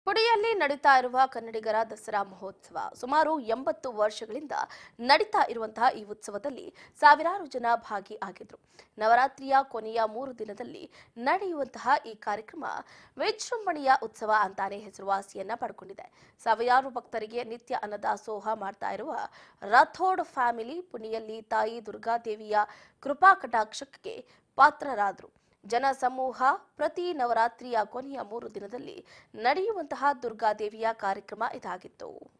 ಪುಡಿಯಲ್ಲಿ ನಡೀತಾ ಇರುವ ಕನ್ನಡಿಗರ ದಸರಾ ಮಹೋತ್ಸವ ಸುಮಾರು ಎಂಬತ್ತು ವರ್ಷಗಳಿಂದ ನಡೀತಾ ಇರುವಂತಹ ಈ ಉತ್ಸವದಲ್ಲಿ ಸಾವಿರಾರು ಜನ ಭಾಗಿಯಾಗಿದ್ರು ನವರಾತ್ರಿಯ ಕೊನೆಯ ಮೂರು ದಿನದಲ್ಲಿ ನಡೆಯುವಂತಹ ಈ ಕಾರ್ಯಕ್ರಮ ವಿಜೃಂಭಣೆಯ ಉತ್ಸವ ಅಂತಾನೆ ಹೆಸರುವಾಸಿಯನ್ನ ಪಡ್ಕೊಂಡಿದೆ ಸಾವಿರಾರು ಭಕ್ತರಿಗೆ ನಿತ್ಯ ಅನ್ನದಾಸೋಹ ಮಾಡ್ತಾ ಇರುವ ರಾಥೋಡ್ ಫ್ಯಾಮಿಲಿ ಪುಣಿಯಲ್ಲಿ ತಾಯಿ ದುರ್ಗಾದೇವಿಯ ಕೃಪಾ ಕಟಾಕ್ಷಕ್ಕೆ ಪಾತ್ರರಾದರು ಜನ ಸಮೂಹ ಪ್ರತಿ ನವರಾತ್ರಿಯ ಕೊನೆಯ ಮೂರು ದಿನದಲ್ಲಿ ನಡೆಯುವಂತಹ ದುರ್ಗಾದೇವಿಯ ಕಾರ್ಯಕ್ರಮ ಇದಾಗಿತ್ತು